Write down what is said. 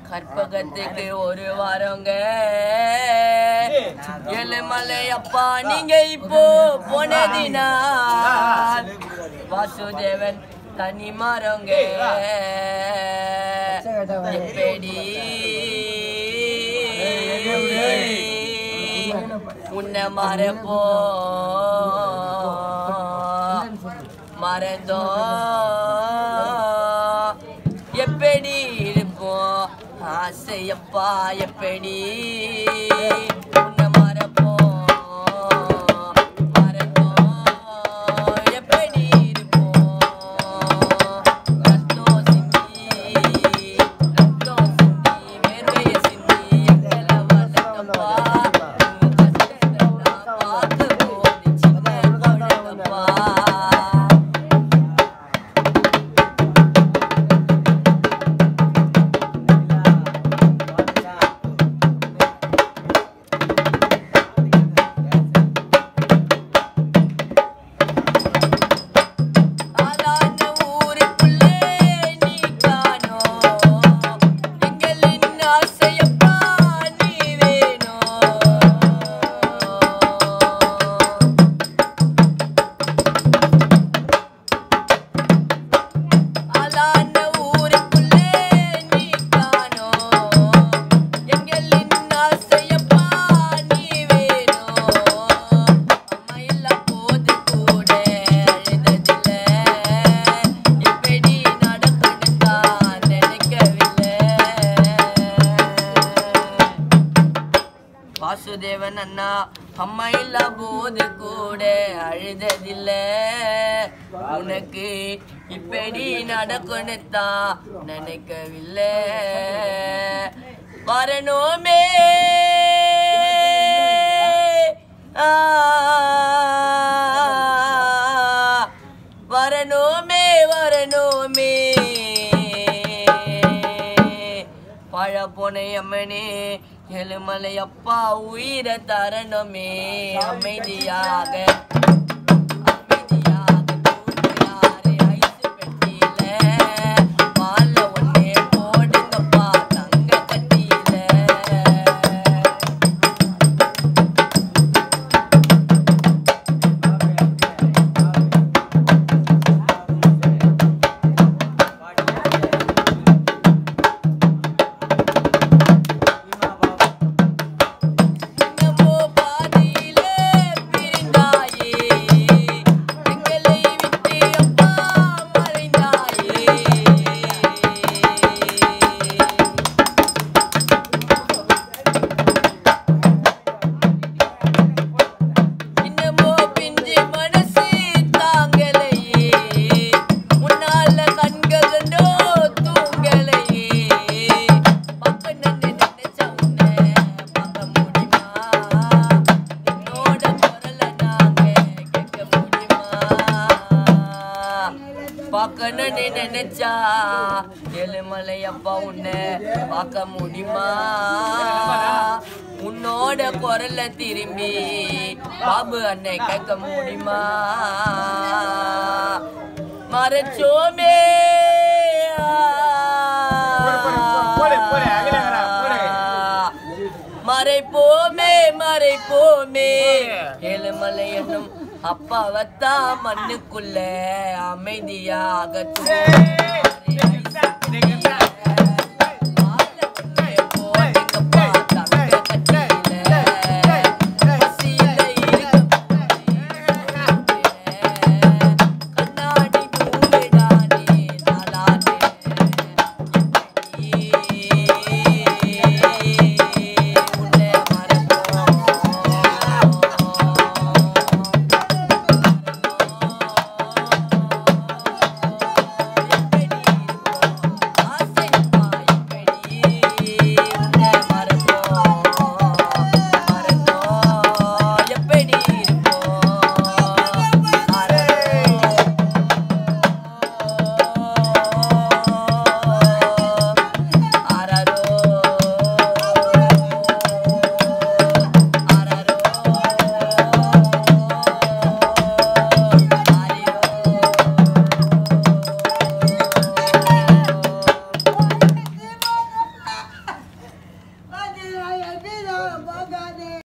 கற்பகத்துக்கு ஒரு வாரங்க ஏழுமலை அப்பா நீங்க இப்போ போனதினா வாசுதேவன் தனி மாறங்க எப்படி உன்னை மறப்போ மறந்தோ எப்படி இருப்போம் ஆசையப்பா எப்படி உன்னை மறப்போம் மறந்தோம் எப்படி இருப்போம் ரத்தம் சிந்தி ரத்தம் சிந்தி வேர்வைய சிந்தி எங்களை வளர்த்தப்பா உன் கஷ்டத்தை நான் பார்க்கும்போது சின்ன குழந்தைப்பா ஆளான ஊருக்குள்ளே நீ காணோ எங்களின் ஆசையப்பா நீ வேணோ ஆளான ஊருக்குள்ளே நீ காணோ எங்களின் ஆசையப்பா நீ வேணோ அம்மா இல்ல போது கூட அழுததில்ல எப்படி நடக்குன்னு தான் நினைக்கவில்லை வாசுதேவன் அண்ணா அம்மா இல்ல போது கூட அழுததில்ல உனக்கு இப்படி நடக்குன்னு தான் நினைக்கவில்லை வரணுமே ஆ, வரணுமே வரணுமே பழ போனை அம்மனே எழுமலை அப்பா உயிரை தரணுமே அமைதியாக அமைதியாக தூங்குறாரு ஐஸ் பெட்டியில மாலை ஒண்ணே போடுங்கப்பா தங்க கட்டியில என்னமோ பாதியிலே பிரிந்தாயே எங்களை விட்டு அப்பா மறைந்தாயே இன்னமோ பிஞ்சு மனசு தாங்கலையே முன்னால கண்கள் கண்டோ தூங்கலையே பார்க்க நின்னு நினைச்ச உன்னை பார்க்க முடியுமா என்னோட குரலை நாங்க கேட்க முடியுமா பார்க்கணும்னு நினைச்சா ஏழுமலை அப்பா உன்னை பார்க்க முடியுமா உன்னோட குரல்ல திரும்பி பாபு அண்ணை கேட்க முடியுமா மறைச்சோமே போடு, போடு, அகிலங்கடா, போடு. மறைப்போமே மறைப்போமே ஏழுமலை என்னும் அப்பாவத்தா மண்ணுக்குள்ள அமைதியாக கண்ணாடி பூமிடானே தாளாதே உன்னை மறந்தோம் எப்படி இருக்கும் போகாதே